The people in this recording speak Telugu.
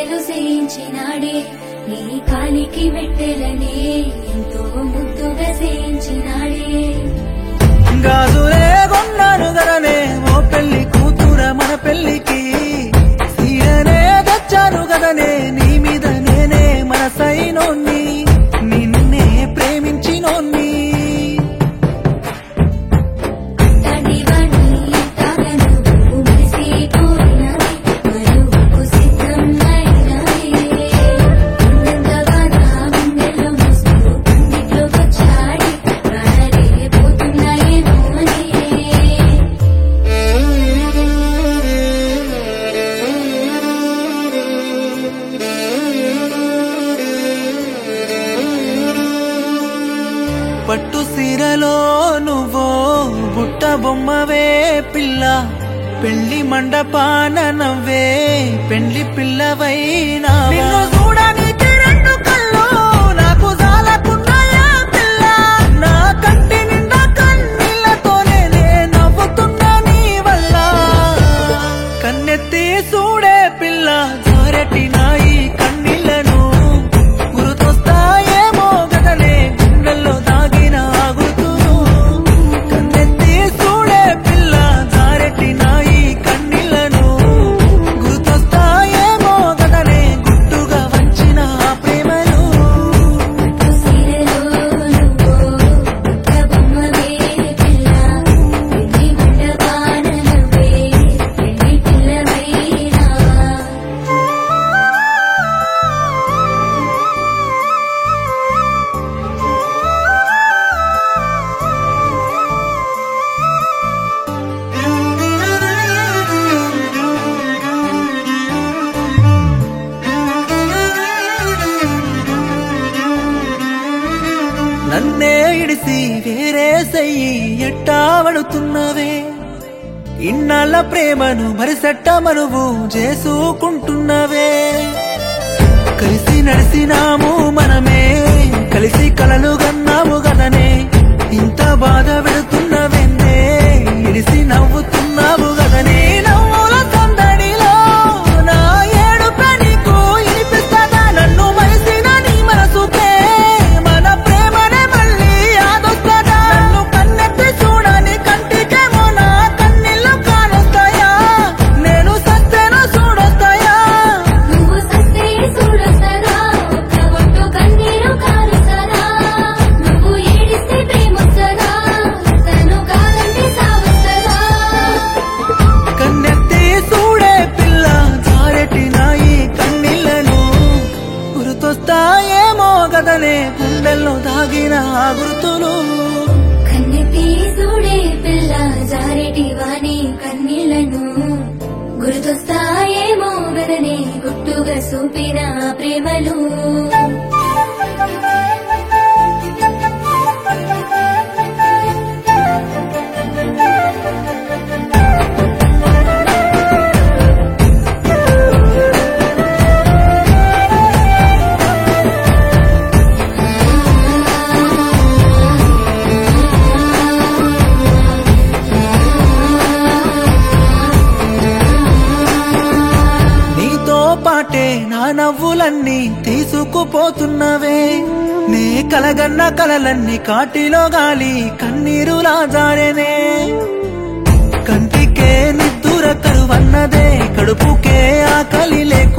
పూజలు చేయించినాడే నీ కాలికి మెట్టెలనే ఎంతో ముద్దుగా చేయించినాడే గాజులే కొన్నాను గదనే ఓ పెళ్లి కూతుర మన పెళ్లికి సీరనే తెచ్చాను గదనే నీ మీద నేనే మనసైనోన్ని నిన్నే ప్రేమించినోన్ని తండ్రివాణి తాగను మురిసి కోరినవి మరువకు సిద్ధం అయినవి అందంగా నా గుండెల్లో మస్తు పందిట్లో వచ్చాడి ప్రాణలే పోతున్నాయేమో అని పట్టు సీరలో నువ్వో బుట్ట బొమ్మవే పిల్ల పెళ్లి మండపాన నవ్వే పెళ్లి పిల్లవైనా నిన్ను చూడడానికి రెండు కళ్ళు నాకు జాలకున్నాయా పిల్ల నా కంటి నిండా కన్నీళ్లతోనే నే నవ్వుతున్నా నీ వల్ల కన్నెత్తి చూడే పిల్ల జారటి నాయి కన్నీళ్లను గుర్తొస్తాయేమో గదనే గుండెల్లో దాగిన గుర్తును కన్నెత్తి చూడే పిల్ల జారటి నాయి కన్నీళ్లను గుర్తొస్తాయేమో గదనే గుట్టుగా వంచిన ప్రేమలు సీరలో నువ్వో పుట్ట బొమ్మవే పిల్ల పెళ్లి మండపాన నవ్వే పెళ్లి పిల్లవైనా నన్నే ఇడిసి వేరే సెయ్యి ఎట్టా పడుతున్నవే ఇన్నాళ్ళ ప్రేమను మరిసెట్ట మనువు చేసుకుంటున్నవే కలిసి నడిసినాము మనమే కలిసి కలలు గన్నాము గదనే ఇంత బాధ పెడుతున్నవెందే ఇడిసి నవ్వుతున్నావు గదనే నవ్వుల సందడిలో నా ఏడుపే నీకు ఇనిపిస్తదా నన్ను మరిసిన నీ మనసుకే మన ప్రేమనే మళ్ళీ యాదొస్తదా నన్ను కన్నెత్తి చూడని కంటికేమో నా కన్నీళ్ళు కానొస్తాయా నేను సత్తేను చూడొస్తాయా నువ్వు సత్తే చూడొస్తారా ఒక్క ఒట్టు కన్నీరు కారుస్తారా నువ్వు ఏడిస్తే ప్రేమొస్తారా తను కాదంటే సావస్తారా కన్నెత్తి చూడే పిల్ల జారెటి నాయి కన్నీళ్లను గుర్తొస్తాయేమో గదనే గుండెల్లో దాగిన ఆ గుర్తులు కన్నెత్తి చూడే పిల్ల జారెటి వాణి కన్నీళ్లను గుర్తొస్తాయేమో గదనే గుట్టుగా చూపిన ప్రేమలు నీతో పాటే నా నవ్వులన్నీ తీసుకుపోతున్నవే నే కలగన్న కలలన్నీ కాటిలో గాలి కన్నీరు జారెనే కంటికే నిద్దుర కరువన్నదే కడుపుకే ఆకలి లేక